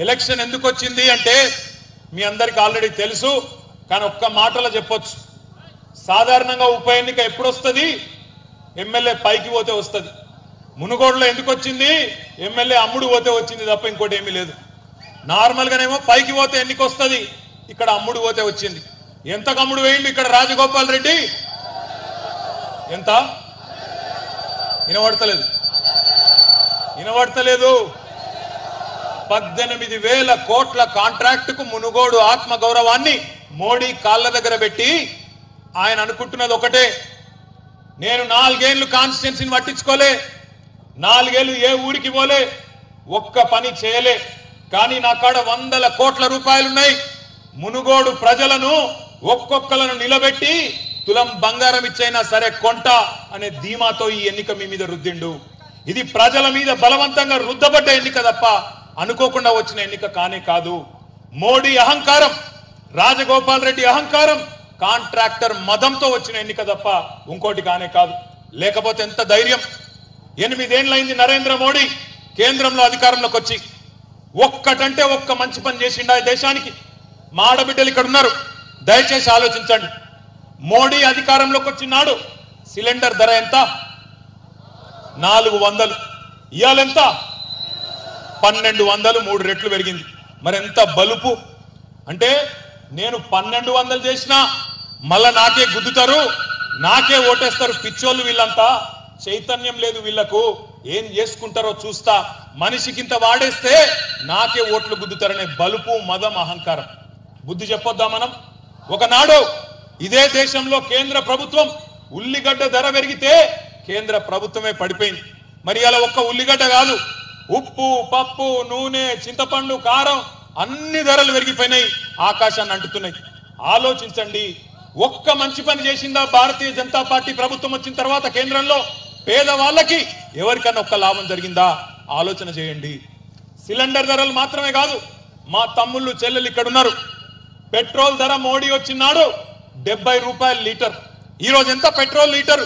election ఎందుకు వచ్చింది అంటే మీ అందరికి ఆల్రెడీ తెలుసు కానీ ఒక్క మాటలో చెప్పొచ్చు సాధారణంగా ఉప ఎన్నిక ఎప్పుడు వస్తుంది ఎమ్మెల్యే పైకి పోతే వస్తుంది మునుగోడులో ఎందుకు వచ్చింది ఎమ్మెల్యే అమ్ముడు పోతే వచ్చింది తప్ప ఇంకోటి ఏమీ లేదు నార్మల్ గానేమో పైకి పోతే ఎన్నిక వస్తుంది ఇక్కడ అమ్ముడు పోతే వచ్చింది ఎంత అమ్ముడు వేయండి ఇక్కడ రాజగోపాల్ రెడ్డి ఎంత వినబడతలేదు వినబడతలేదు పద్దెనిమిది వేల కోట్ల కాంట్రాక్టుకు మునుగోడు ఆత్మ గౌరవాన్ని మోడీ కాళ్ళ దగ్గర పెట్టి ఆయన అనుకుంటున్నది ఒకటే నేను నాలుగేళ్లు కాన్స్టిట్యున్సీని పట్టించుకోలే నాలుగేళ్లు ఏ ఊరికి పోలే ఒక్క పని చేయలే కానీ నా కాడ వందల కోట్ల రూపాయలున్నాయి మునుగోడు ప్రజలను ఒక్కొక్కలను నిలబెట్టి తులం బంగారం ఇచ్చైనా సరే కొంట అనే ధీమాతో ఈ ఎన్నిక మీ మీద రుద్దిండు ఇది ప్రజల మీద బలవంతంగా రుద్దబడ్డ ఎన్నిక తప్ప అనుకోకుండా వచ్చిన ఎన్నిక కానే కాదు మోడీ అహంకారం రాజగోపాల్ రెడ్డి అహంకారం కాంట్రాక్టర్ మదంతో వచ్చిన ఎన్నిక తప్ప ఇంకోటి కానే కాదు లేకపోతే ఎంత ధైర్యం ఎనిమిదేండ్లైంది నరేంద్ర మోడీ కేంద్రంలో అధికారంలోకి వచ్చి ఒక్కటంటే ఒక్క మంచి పని చేసిండా ఈ దేశానికి మా ఆడబిడ్డలు ఇక్కడ ఉన్నారు దయచేసి ఆలోచించండి మోడీ అధికారంలోకి వచ్చినాడు సిలిండర్ ధర ఎంత నాలుగు వందలు ఇవాళెంత పన్నెండు వందలు మూడు రెట్లు పెరిగింది మరి ఎంత బలుపు అంటే నేను పన్నెండు వందలు చేసినా మళ్ళా నాకే గుద్దుతారు నాకే ఓటేస్తారు పిచ్చోళ్ళు వీళ్ళంతా చైతన్యం లేదు వీళ్ళకు ఏం చేసుకుంటారో చూస్తా మనిషికింత వాడేస్తే నాకే ఓట్లు గుద్దుతారనే బలుపు మదం అహంకారం బుద్ధి చెప్పొద్దా మనం ఒకనాడు ఇదే దేశంలో కేంద్ర ప్రభుత్వం ఉల్లిగడ్డ ధర పెరిగితే కేంద్ర ప్రభుత్వమే పడిపోయింది మరి అలా ఒక్క ఉల్లిగడ్డ కాదు ఉప్పు పప్పు నూనె చింతపండు కారం అన్ని ధరలు పెరిగిపోయినాయి ఆకాశాన్ని అంటుతున్నాయి ఆలోచించండి ఒక్క మంచి పని చేసిందా భారతీయ జనతా పార్టీ ప్రభుత్వం వచ్చిన తర్వాత కేంద్రంలో పేదవాళ్ళకి ఎవరికన్నా ఒక్క లాభం జరిగిందా ఆలోచన చేయండి సిలిండర్ ధరలు మాత్రమే కాదు మా తమ్ముళ్ళు చెల్లెలు ఇక్కడ ఉన్నారు పెట్రోల్ ధర మోడీ వచ్చినాడు డెబ్బై రూపాయల లీటర్ ఈ రోజు ఎంత పెట్రోల్ లీటర్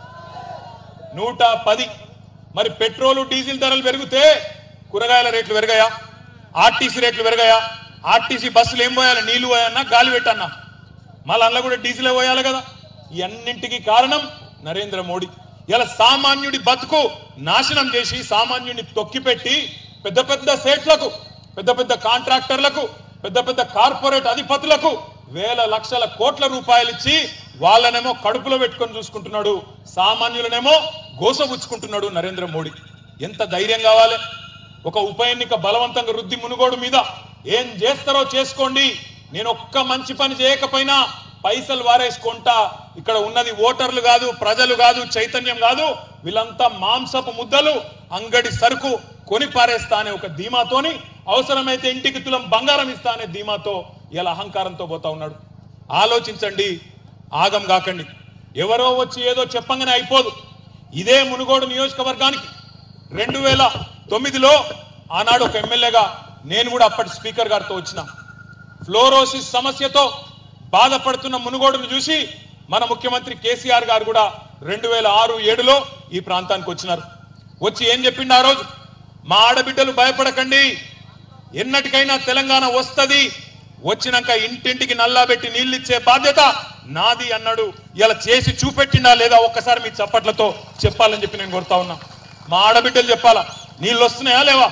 నూట పది మరి పెట్రోల్ డీజిల్ ధరలు పెరిగితే కూరగాయల రేట్లు పెరిగాయా ఆర్టీసీ రేట్లు పెరిగాయా ఆర్టీసీ బస్సులు ఏం పోయాలి నీళ్లు పోయాలన్నా గాలి పెట్టన్నా మళ్ళీ అందులో కూడా డీజిలే పోయాలి కదా ఈ అన్నింటికి కారణం నరేంద్ర మోడీ ఇలా సామాన్యుడి బతుకు నాశనం చేసి సామాన్యుడిని తొక్కిపెట్టి పెద్ద పెద్ద సేట్లకు పెద్ద పెద్ద కాంట్రాక్టర్లకు పెద్ద పెద్ద కార్పొరేట్ అధిపతులకు వేల లక్షల కోట్ల రూపాయలు ఇచ్చి వాళ్ళనేమో కడుపులో పెట్టుకొని చూసుకుంటున్నాడు సామాన్యులనేమో గోసబుచ్చుకుంటున్నాడు నరేంద్ర మోడీ ఎంత ధైర్యం కావాలి ఒక ఉప ఎన్నిక బలవంతంగా రుద్ది మునుగోడు మీద ఏం చేస్తారో చేసుకోండి నేను ఒక్క మంచి పని చేయకపోయినా పైసలు వారేసుకుంటా ఇక్కడ ఉన్నది ఓటర్లు కాదు ప్రజలు కాదు చైతన్యం కాదు వీళ్ళంతా మాంసపు ముద్దలు అంగడి సరుకు కొని పారేస్తా అనే ఒక ధీమాతోని అవసరమైతే ఇంటికి తులం బంగారం ఇస్తా అనే ధీమాతో ఇలా అహంకారంతో పోతా ఉన్నాడు ఆలోచించండి ఆగం కాకండి ఎవరో వచ్చి ఏదో చెప్పంగానే అయిపోదు ఇదే మునుగోడు నియోజకవర్గానికి రెండు వేల తొమ్మిదిలో ఆనాడు ఒక ఎమ్మెల్యేగా నేను కూడా అప్పటి స్పీకర్ గారితో వచ్చిన ఫ్లోరోసిస్ సమస్యతో బాధపడుతున్న మునుగోడును చూసి మన ముఖ్యమంత్రి కేసీఆర్ గారు కూడా రెండు వేల ఆరు ఏడులో ఈ ప్రాంతానికి వచ్చినారు వచ్చి ఏం చెప్పిండు ఆ రోజు మా ఆడబిడ్డలు భయపడకండి ఎన్నటికైనా తెలంగాణ వస్తది వచ్చినాక ఇంటింటికి నల్లాబెట్టి నీళ్ళిచ్చే బాధ్యత నాది అన్నాడు ఇలా చేసి చూపెట్టిండా లేదా ఒక్కసారి మీ చప్పట్లతో చెప్పాలని చెప్పి నేను కోరుతా ఉన్నా మా ఆడబిడ్డలు చెప్పాలా నీళ్ళు వస్తున్నాయా లేవా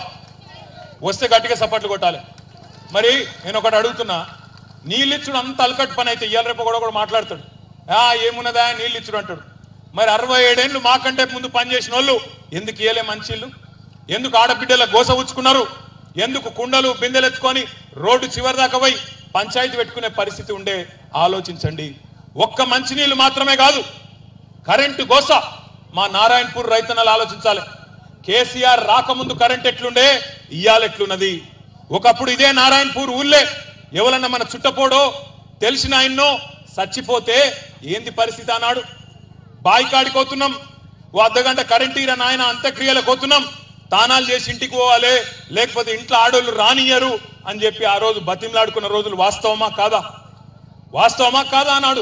వస్తే గట్టిగా చప్పట్లు కొట్టాలి మరి నేను ఒకటి అడుగుతున్నా నీళ్ళిచ్చుడు అంత అలకట్టు పని అయితే ఇవాళ రేపు కూడా కూడా మాట్లాడతాడు ఆ ఏమున్నదా నీళ్ళిచ్చుడు అంటాడు మరి అరవై ఏడేళ్ళు మాకంటే ముందు పనిచేసిన వాళ్ళు ఎందుకు ఇయలే మంచిళ్ళు ఎందుకు ఆడబిడ్డల గోస ఉచ్చుకున్నారు ఎందుకు కుండలు బిందెలు ఎత్తుకొని రోడ్డు చివరి దాకా పోయి పంచాయతీ పెట్టుకునే పరిస్థితి ఉండే ఆలోచించండి ఒక్క మంచినీళ్ళు మాత్రమే కాదు కరెంటు గోస మా నారాయణపూర్ రైతన్నలు ఆలోచించాలి కేసీఆర్ రాకముందు కరెంట్ ఎట్లుండే ఇయ్యాల ఎట్లున్నది ఒకప్పుడు ఇదే నారాయణపూర్ ఊళ్ళే ఎవరన్నా మన చుట్టపోడో తెలిసిన ఆయన్నో చచ్చిపోతే ఏంది పరిస్థితి అన్నాడు బాయికాడికి పోతున్నాం ఓ అర్ధగంట కరెంట్ ఇరా నాయన అంత్యక్రియలకు పోతున్నాం తానాలు చేసి ఇంటికి పోవాలి లేకపోతే ఇంట్లో ఆడోళ్ళు రానియరు అని చెప్పి ఆ రోజు బతిమలాడుకున్న రోజులు వాస్తవమా కాదా వాస్తవమా కాదా అన్నాడు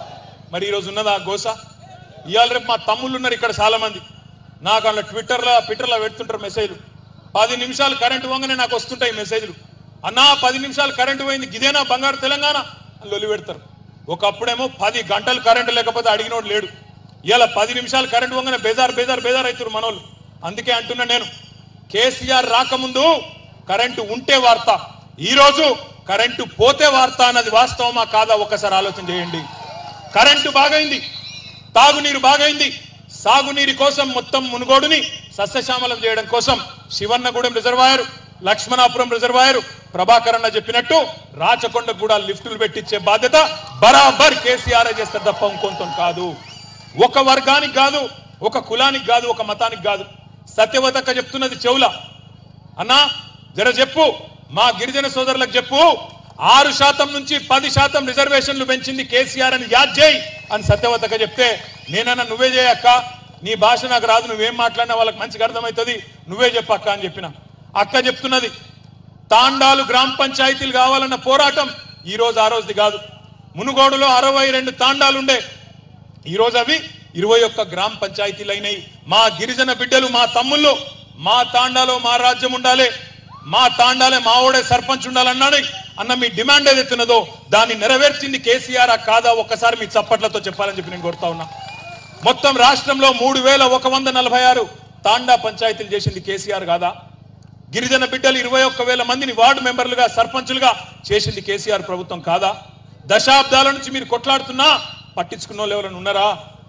మరి ఈరోజు ఉన్నదా ఆ గోస ఇవాళ రేపు మా తమ్ముళ్ళు ఉన్నారు ఇక్కడ చాలా మంది నాకు అలా ట్విట్టర్లో ట్విట్టర్లో పెడుతుంటారు మెసేజ్లు పది నిమిషాలు కరెంట్ పోగానే నాకు వస్తుంటాయి మెసేజ్లు అన్నా పది నిమిషాలు కరెంటు పోయింది గిదేనా బంగారు తెలంగాణ అని లొలి పెడతారు ఒకప్పుడేమో పది గంటలు కరెంటు లేకపోతే అడిగినోడు లేడు ఇలా పది నిమిషాలు కరెంటు పోగానే బేజార్ బేజార్ బేజార్ అవుతారు మనోళ్ళు అందుకే అంటున్నా నేను కేసీఆర్ రాకముందు కరెంటు ఉంటే వార్త ఈ రోజు కరెంటు పోతే వార్త అన్నది వాస్తవమా కాదా ఒక్కసారి ఆలోచన చేయండి కరెంటు బాగైంది తాగునీరు బాగైంది సాగునీరు కోసం మొత్తం మునుగోడుని సస్యశ్యామలం చేయడం కోసం శివన్నగూడెం రిజర్వాయర్ లక్ష్మణాపురం రిజర్వాయర్ ప్రభాకర్ అన్న చెప్పినట్టు రాచకొండ కూడా లిఫ్టులు పెట్టించే బాధ్యత బరాబర్ కేసీఆర్ చేస్తారు తప్ప ఇంకొంత కాదు ఒక వర్గానికి కాదు ఒక కులానికి కాదు ఒక మతానికి కాదు సత్యవతక్క చెప్తున్నది చెవుల అన్నా జర చెప్పు మా గిరిజన సోదరులకు చెప్పు ఆరు శాతం నుంచి పది శాతం రిజర్వేషన్లు పెంచింది కేసీఆర్ అని యాద్ చేయి అని సత్యవతక చెప్తే నేనన్నా నువ్వే చేయక్క నీ భాష నాకు రాదు నువ్వేం మాట్లాడినా వాళ్ళకి మంచిగా అర్థమవుతుంది నువ్వే చెప్పక్క అని చెప్పిన అక్క చెప్తున్నది తాండాలు గ్రామ పంచాయతీలు కావాలన్న పోరాటం ఈ రోజు ఆ రోజుది కాదు మునుగోడులో అరవై రెండు తాండాలుండే ఈ రోజు అవి ఇరవై ఒక్క గ్రామ పంచాయతీలు అయినాయి మా గిరిజన బిడ్డలు మా తమ్ముళ్ళు మా తాండాలో మా రాజ్యం ఉండాలి మా తాండాలే మా ఓడే సర్పంచ్ ఉండాలన్నాడు అన్న మీ డిమాండ్ ఏదైతున్నదో దాన్ని నెరవేర్చింది కేసీఆర్ ఆ కాదా ఒక్కసారి మీ చప్పట్లతో చెప్పాలని చెప్పి నేను కోరుతా ఉన్నా మొత్తం రాష్ట్రంలో మూడు వేల ఒక వంద నలభై ఆరు తాండా పంచాయతీలు చేసింది కేసీఆర్ కాదా గిరిజన బిడ్డలు ఇరవై ఒక్క వేల మందిని వార్డు మెంబర్లుగా సర్పంచులుగా చేసింది కేసీఆర్ ప్రభుత్వం కాదా దశాబ్దాల నుంచి మీరు కొట్లాడుతున్నా పట్టించుకున్న వాళ్ళు ఎవరైనా ఉన్నారా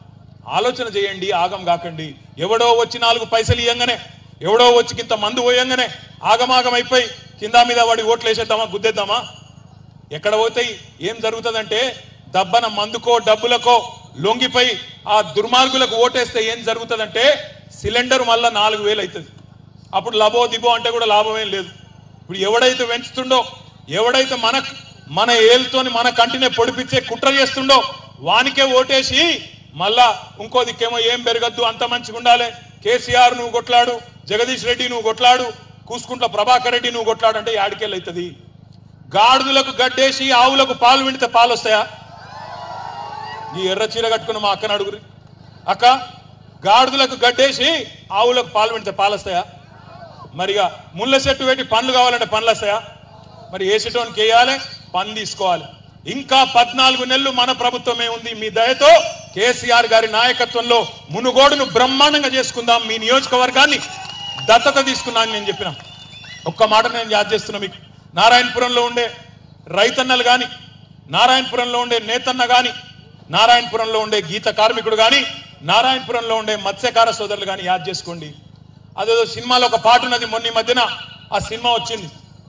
ఆలోచన చేయండి ఆగం కాకండి ఎవడో వచ్చి నాలుగు పైసలు ఇయ్యంగానే ఎవడో వచ్చి కింద మందు పోయంగానే ఆగమాగం అయిపోయి కింద మీద వాడి ఓట్లు వేసేద్దామా గుద్దేద్దామా ఎక్కడ పోతాయి ఏం జరుగుతుందంటే దబ్బన మందుకో డబ్బులకో లొంగిపోయి ఆ దుర్మార్గులకు ఓటేస్తే ఏం జరుగుతుందంటే సిలిండర్ మళ్ళా నాలుగు వేలు అవుతుంది అప్పుడు లబో దిబో అంటే కూడా లాభం ఏం లేదు ఇప్పుడు ఎవడైతే పెంచుతుండో ఎవడైతే మన మన ఏలుతోని మన కంటినే పొడిపించే కుట్ర చేస్తుండో వానికే ఓటేసి మళ్ళా ఇంకో దిక్కేమో ఏం పెరగద్దు అంత మంచిగా ఉండాలి కేసీఆర్ నువ్వు కొట్లాడు జగదీష్ రెడ్డి నువ్వు కొట్లాడు కూసుకుంట్ల ప్రభాకర్ రెడ్డి నువ్వు కొట్లాడు అంటే యాడికెళ్ళి అవుతుంది గాడిదలకు గడ్డేసి ఆవులకు పాలు విండితే పాలు వస్తాయా ఈ ఎర్ర చీర కట్టుకున్న మా అక్కని అడుగురి అక్క గాడిదలకు గడ్డేసి ఆవులకు పాలు విండితే పాలు వస్తాయా మరిగా ముళ్ళ చెట్టు పెట్టి పండ్లు కావాలంటే పండ్లు వస్తాయా మరి వేసేటోనికి వేయాలి పని తీసుకోవాలి ఇంకా పద్నాలుగు నెలలు మన ప్రభుత్వమే ఉంది మీ దయతో కేసీఆర్ గారి నాయకత్వంలో మునుగోడును బ్రహ్మాండంగా చేసుకుందాం మీ నియోజకవర్గాన్ని దత్తత తీసుకున్నాను నేను చెప్పిన ఒక్క మాట నేను యాద్ చేస్తున్నా మీకు నారాయణపురంలో ఉండే రైతన్నలు గాని నారాయణపురంలో ఉండే నేతన్న గాని నారాయణపురంలో ఉండే గీత కార్మికుడు గాని నారాయణపురంలో ఉండే మత్స్యకార సోదరులు గాని యాద్ చేసుకోండి అదేదో సినిమాలో ఒక పాట ఉన్నది మొన్న ఈ మధ్యన ఆ సినిమా వచ్చింది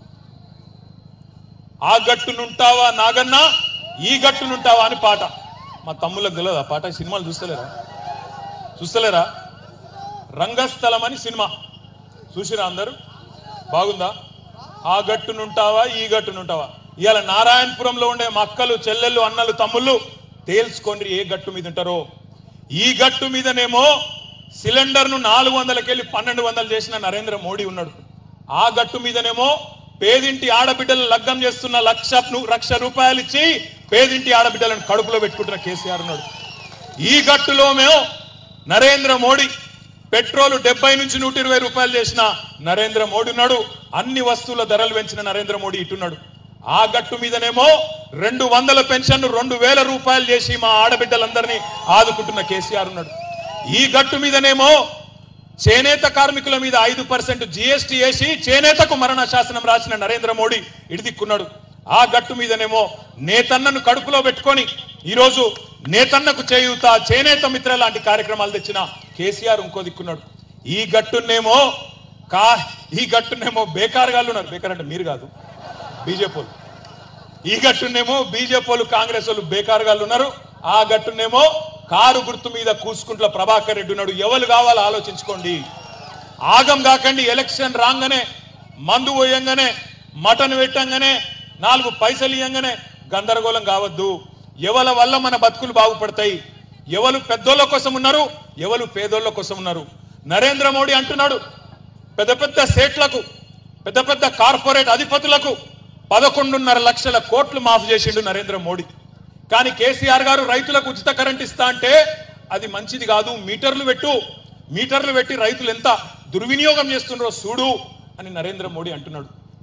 ఆ గట్టునుంటావా నాగన్నా ఈ గట్టునుంటావా అని పాట మా తమ్ముళ్ళకి తెలియదు ఆ పాట ఈ సినిమాలు చూస్తలేరా చూస్తలేరా రంగస్థలం అని సినిమా చూసిరా అందరూ బాగుందా ఆ గట్టునుంటావా ఈ గట్టునుంటావా ఇవాళ నారాయణపురంలో ఉండే మా అక్కలు చెల్లెళ్ళు అన్నలు తమ్ముళ్ళు తేల్చుకోండి ఏ గట్టు మీద ఉంటారో ఈ గట్టు మీదనేమో సిలిండర్ ను నాలుగు వందలకెళ్ళి పన్నెండు వందలు చేసిన నరేంద్ర మోడీ ఉన్నాడు ఆ గట్టు మీదనేమో పేదింటి ఆడబిడ్డలు లగ్గం చేస్తున్న లక్ష ను- లక్ష రూపాయలు ఇచ్చి పేదింటి ఆడబిడ్డలను కడుపులో పెట్టుకుంటున్న కేసీఆర్ ఉన్నాడు ఈ గట్టులో మేము నరేంద్ర మోడీ పెట్రోల్ డెబ్బై నుంచి నూట ఇరవై రూపాయలు చేసిన నరేంద్ర మోడీ ఉన్నాడు అన్ని వస్తువుల ధరలు పెంచిన నరేంద్ర మోడీ ఇటున్నాడు ఆ గట్టు మీదనేమో రెండు వందల పెన్షన్ రెండు వేల రూపాయలు చేసి మా ఆడబిడ్డలందరినీ ఆదుకుంటున్న కేసీఆర్ ఉన్నాడు ఈ గట్టు మీదనేమో చేనేత కార్మికుల మీద ఐదు పర్సెంట్ జిఎస్టీ వేసి చేనేతకు మరణ శాసనం రాసిన నరేంద్ర మోడీ ఇడిదిక్కున్నాడు ఆ గట్టు మీదనేమో నేతన్నను కడుపులో పెట్టుకొని ఈరోజు నేతన్నకు చేయూత చేనేత మిత్ర లాంటి కార్యక్రమాలు తెచ్చిన కేసీఆర్ ఇంకో దిక్కున్నాడు ఈ గట్టునేమో కా ఈ గట్టునేమో బేకార్ గాళ్ళు ఉన్నారు బేకార్ అంటే మీరు కాదు బీజేపీ ఈ గట్టునేమో బీజేపీ కాంగ్రెస్ వాళ్ళు బేకార్ గాళ్ళు ఉన్నారు ఆ గట్టునేమో కారు గుర్తు మీద కూసుకుంట్ల ప్రభాకర్ రెడ్డి ఉన్నాడు ఎవరు కావాలో ఆలోచించుకోండి ఆగం కాకండి ఎలక్షన్ రాగానే మందు పోయంగానే మటన్ పెట్టంగానే నాలుగు పైసలు ఇయ్యంగానే గందరగోళం కావద్దు ఎవల వల్ల మన బతుకులు బాగుపడతాయి ఎవరు పెద్దోళ్ళ కోసం ఉన్నారు ఎవరు పేదోళ్ళ కోసం ఉన్నారు నరేంద్ర మోడీ అంటున్నాడు పెద్ద పెద్ద సేట్లకు పెద్ద పెద్ద కార్పొరేట్ అధిపతులకు పదకొండున్నర లక్షల కోట్లు మాఫ్ చేసిండు నరేంద్ర మోడీ కానీ కేసీఆర్ గారు రైతులకు ఉచిత కరెంట్ ఇస్తా అంటే అది మంచిది కాదు మీటర్లు పెట్టు మీటర్లు పెట్టి రైతులు ఎంత దుర్వినియోగం చేస్తున్నారో చూడు అని నరేంద్ర మోడీ అంటున్నాడు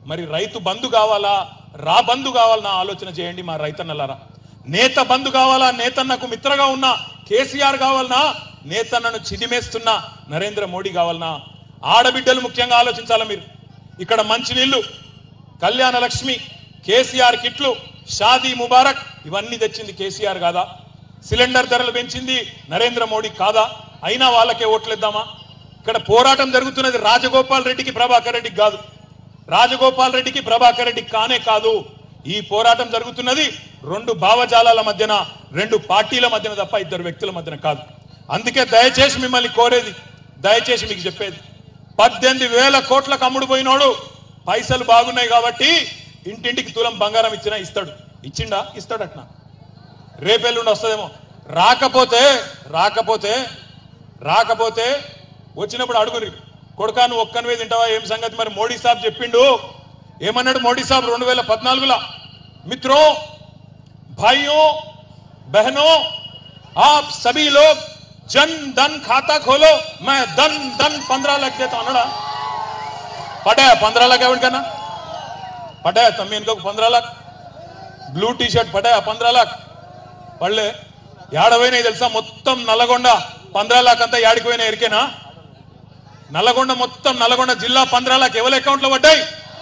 మరి రైతు బంధు కావాలా రా బంధు కావాలన్నా ఆలోచన చేయండి మా రైతన్నలారా నేత బంధు కావాలా నేతన్నకు మిత్రగా ఉన్న కేసీఆర్ కావాలనా నేతన్నను చిదిమేస్తున్న నరేంద్ర మోడీ కావాలనా ఆడబిడ్డలు ముఖ్యంగా ఆలోచించాలా మీరు ఇక్కడ మంచినీళ్లు కళ్యాణ లక్ష్మి కేసీఆర్ కిట్లు షాదీ ముబారక్ ఇవన్నీ తెచ్చింది కేసీఆర్ కాదా సిలిండర్ ధరలు పెంచింది నరేంద్ర మోడీ కాదా అయినా వాళ్ళకే ఓట్లేద్దామా ఇక్కడ పోరాటం జరుగుతున్నది రాజగోపాల్ రెడ్డికి ప్రభాకర్ రెడ్డికి కాదు రాజగోపాల్ రెడ్డికి ప్రభాకర్ రెడ్డికి కానే కాదు ఈ పోరాటం జరుగుతున్నది రెండు భావజాలాల మధ్యన రెండు పార్టీల మధ్యన తప్ప ఇద్దరు వ్యక్తుల మధ్యన కాదు అందుకే దయచేసి మిమ్మల్ని కోరేది దయచేసి మీకు చెప్పేది పద్దెనిమిది వేల కోట్లకు అమ్ముడు పోయినోడు పైసలు బాగున్నాయి కాబట్టి ఇంటింటికి తులం బంగారం ఇచ్చినా ఇస్తాడు ఇచ్చిండా ఇస్తాడట్నా రేపెల్లుండి వస్తుందేమో రాకపోతే రాకపోతే రాకపోతే వచ్చినప్పుడు అడుగురి కొడుకా నువ్వు ఒక్కనివే తింటావా ఏం సంగతి మరి మోడీ సాబ్ చెప్పిండు ఏమన్నాడు మోడీ సాబ్ రెండు వేల పద్నాలుగులో మిత్రో भाइयों बहनों आप सभी लोग जन धन खाता खोलो मैं धन धन पंद्रह लाख देता हूं अनड़ा पटाया पंद्रह लाख ఎవరికన్నా పటాయా తమ్మి ఇంకొక పంద్రా లాక్ బ్లూ టీ షర్ట్ పటాయా పంద్రా లాక్ పళ్ళే ఏడవైనా తెలుసా మొత్తం నల్లగొండ పంద్రా లాక్ అంతా ఏడిపోయినా ఎరికేనా నల్లగొండ మొత్తం నల్లగొండ జిల్లా పంద్రా లాక్ ఎవరి అకౌంట్ లో పడ్డాయి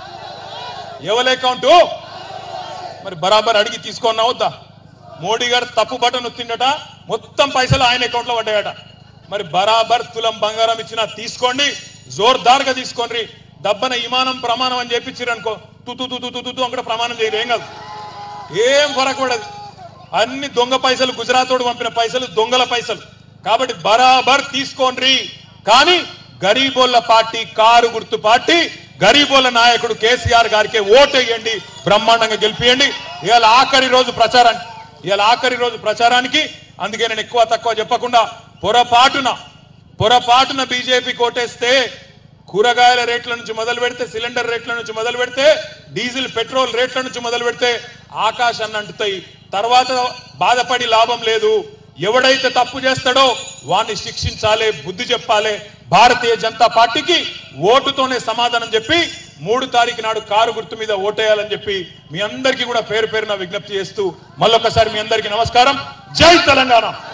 ఎవరి అకౌంట్ మరి బరాబర్ అడిగి తీసుకున్నా వద్దా మోడీ గారు తప్పు బటన్ నొత్తిండట మొత్తం పైసలు ఆయన అకౌంట్ లో పడ్డాయట మరి బరాబర్ తులం బంగారం ఇచ్చినా తీసుకోండి జోర్దార్గా తీసుకోండి దబ్బన ఇమానం ప్రమాణం అని చెప్పించారు అనుకో తు తు తు తు తు తు తు అక్కడ ప్రమాణం చేయరు ఏం కాదు ఏం ఫరక్ పడదు అన్ని దొంగ పైసలు గుజరాత్ వాడు పంపిన పైసలు దొంగల పైసలు కాబట్టి బరాబర్ తీసుకోండి కానీ గరీబోళ్ళ పార్టీ కారు గుర్తు పార్టీ గరీబోళ్ళ నాయకుడు కేసీఆర్ గారికి ఓటేయండి బ్రహ్మాండంగా గెలిపియండి ఇవాళ ఆఖరి రోజు ప్రచారానికి ఇవాళ ఆఖరి రోజు ప్రచారానికి అందుకే నేను ఎక్కువ తక్కువ చెప్పకుండా పొరపాటున పొరపాటున బీజేపీ కోటేస్తే కూరగాయల రేట్ల నుంచి మొదలు పెడితే సిలిండర్ రేట్ల నుంచి మొదలు పెడితే డీజిల్ పెట్రోల్ రేట్ల నుంచి మొదలు పెడితే ఆకాశాన్ని అంటుతాయి తర్వాత బాధపడి లాభం లేదు ఎవడైతే తప్పు చేస్తాడో వాణ్ణి శిక్షించాలి బుద్ధి చెప్పాలి భారతీయ జనతా పార్టీకి ఓటుతోనే సమాధానం చెప్పి మూడు తారీఖు నాడు కారు గుర్తు మీద ఓటేయాలని చెప్పి మీ అందరికీ కూడా పేరు పేరున విజ్ఞప్తి చేస్తూ మళ్ళొకసారి మీ అందరికీ నమస్కారం జై తెలంగాణ